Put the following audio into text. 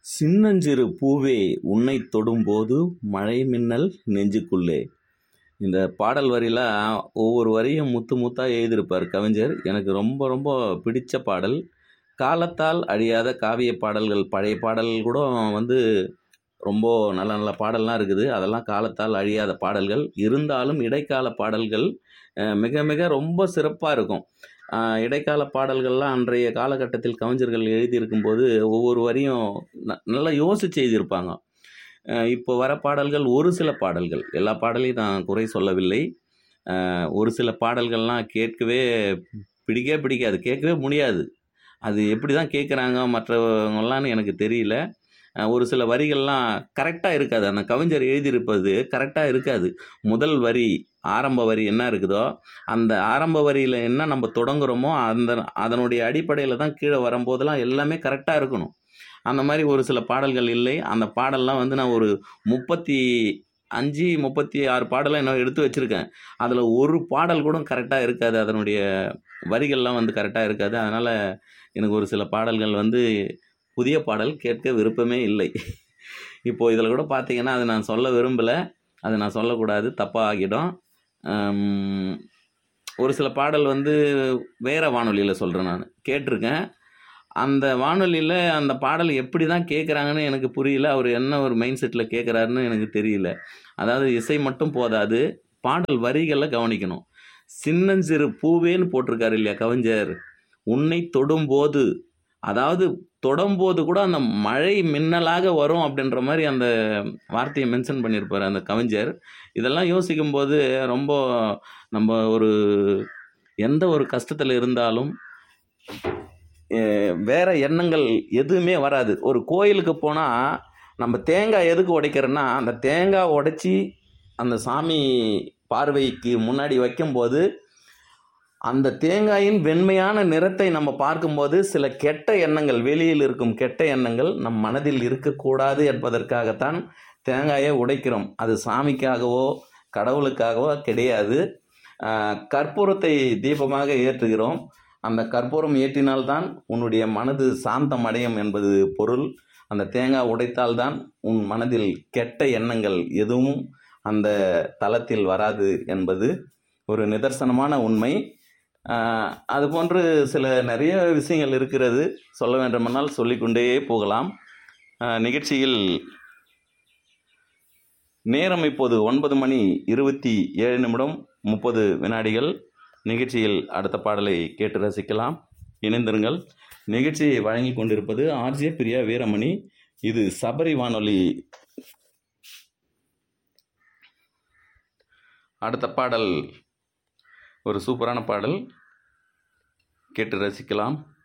சின்னஞ்சிறு பூவே உன்னைத் தொடும்போது மழை மின்னல் நெஞ்சுக்குள்ளே இந்த பாடல் வரிலாம் ஒவ்வொரு வரியும் முத்து முத்தாக எழுதியிருப்பார் கவிஞர் எனக்கு ரொம்ப ரொம்ப பிடித்த பாடல் காலத்தால் அழியாத காவிய பாடல்கள் பழைய பாடல் கூட வந்து ரொம்ப நல்ல நல்ல பாடல்லாம் இருக்குது அதெல்லாம் காலத்தால் அழியாத பாடல்கள் இருந்தாலும் இடைக்கால பாடல்கள் அஹ், மிக மிக ரொம்ப சிறப்பாக இருக்கும் அஹ், இடைக்கால பாடல்கள்லாம் அன்றைய காலகட்டத்தில் கவிஞர்கள் எழுதியிருக்கும்போது ஒவ்வொரு வரியும் ந- நல்லா யோசிச்சு எழுதியிருப்பாங்க அஹ், இப்போ வர பாடல்கள் ஒரு சில பாடல்கள் எல்லா பாடலையும் நான் குறை சொல்லவில்லை அஹ், ஒரு சில பாடல்கள்லாம் கேட்கவே பிடிக்கவே பிடிக்காது கேட்கவே முடியாது அது எப்படி தான் கேட்குறாங்க மற்றவங்களான்னு எனக்கு தெரியல அஹ், ஒரு சில வரிகள்லாம் கரெக்டாக இருக்காது அந்த கவிஞர் எழுதியிருப்பது கரெக்டாக இருக்காது முதல் வரி ஆரம்ப வரி என்ன இருக்குதோ அந்த ஆரம்ப வரியில் என்ன நம்ம தொடங்குறோமோ அந்த அதனுடைய அடிப்படையில் தான் கீழே வரும்போதெல்லாம் எல்லாமே கரெக்டாக இருக்கணும் அந்த மாதிரி ஒரு சில பாடல்கள் இல்லை அந்த பாடல்லாம் வந்து நான் ஒரு முப்பத்தி அஞ்சு முப்பத்தி ஆறு பாடலாம் இன்னும் எடுத்து வச்சுருக்கேன் அதில் ஒரு பாடல் கூட கரெக்டாக இருக்காது அதனுடைய வரிகள்லாம் வந்து கரெக்டாக இருக்காது அதனால் எனக்கு ஒரு சில பாடல்கள் வந்து புதிய பாடல் கேட்க விருப்பமே இல்லை இப்போது இதில் கூட பார்த்தீங்கன்னா அது நான் சொல்ல விரும்பலை அது நான் சொல்லக்கூடாது தப்பாக ஆகிடும் ஆம், ஒரு சில பாடல் வந்து வேறு வானொலியில் சொல்கிறேன் நான் கேட்டிருக்கேன் அந்த வானொலியில் அந்த பாடல் எப்படி தான் கேட்குறாங்கன்னு எனக்கு புரியல அவர் என்ன ஒரு மைண்ட் செட்டில் கேட்குறாருன்னு எனக்கு தெரியல அதாவது இசை மட்டும் போதாது பாடல் வரிகளை கவனிக்கணும் சின்னஞ்சிறு பூவேன்னு போட்டிருக்காரு இல்லையா கவிஞர் உன்னை தொடும்போது அதாவது தொடும்போது கூட அந்த மழை மின்னலாக வரும் அப்படின்ற மாதிரி அந்த வார்த்தையை மென்ஷன் பண்ணியிருப்பார் அந்த கவிஞர் இதெல்லாம் யோசிக்கும்போது ரொம்ப நம்ம ஒரு எந்த ஒரு கஷ்டத்தில் இருந்தாலும் அஹ், வேற எண்ணங்கள் எதுவுமே வராது ஒரு கோயிலுக்கு போனால் நம்ம தேங்காய் எதுக்கு உடைக்கிறோன்னா அந்த தேங்காய் உடைச்சி அந்த சாமி பார்வைக்கு முன்னாடி வைக்கும்போது அந்த தேங்காயின் வெண்மையான நிறத்தை நம்ம பார்க்கும்போது சில கெட்ட எண்ணங்கள் வெளியில் இருக்கும் கெட்ட எண்ணங்கள் நம் மனதில் இருக்கக்கூடாது என்பதற்காகத்தான் தேங்காயை உடைக்கிறோம் அது சாமிக்காகவோ கடவுளுக்காகவோ கிடையாது ஆஹ், கற்பூரத்தை தீபமாக ஏற்றுகிறோம் அந்த கற்பூரம் ஏற்றினால்தான் உன்னுடைய மனது சாந்தம் அடையும் என்பது பொருள் அந்த தேங்காய் உடைத்தால்தான் உன் மனதில் கெட்ட எண்ணங்கள் எதுவும் அந்த தளத்தில் வராது என்பது ஒரு நிதர்சனமான உண்மை ஆஹ், அதுபோன்று சில நிறைய விஷயங்கள் இருக்கிறது சொல்ல வேண்டுமானால் சொல்லிக்கொண்டே போகலாம் ஆஹ், நிகழ்ச்சியில் நேரம் இப்போது ஒன்பது மணி இருபத்தி ஏழு நிமிடம் முப்பது வினாடிகள் நிகழ்ச்சியில் அடுத்த பாடலை கேட்டு ரசிக்கலாம் இணைந்திருங்கள் நிகழ்ச்சியை வழங்கி கொண்டிருப்பது ஆர்ஜே பிரியா வீரமணி இது சபரி வானொலி அடுத்த பாடல் ஒரு சூப்பரான பாடல் கேட்டு ரசிக்கலாம்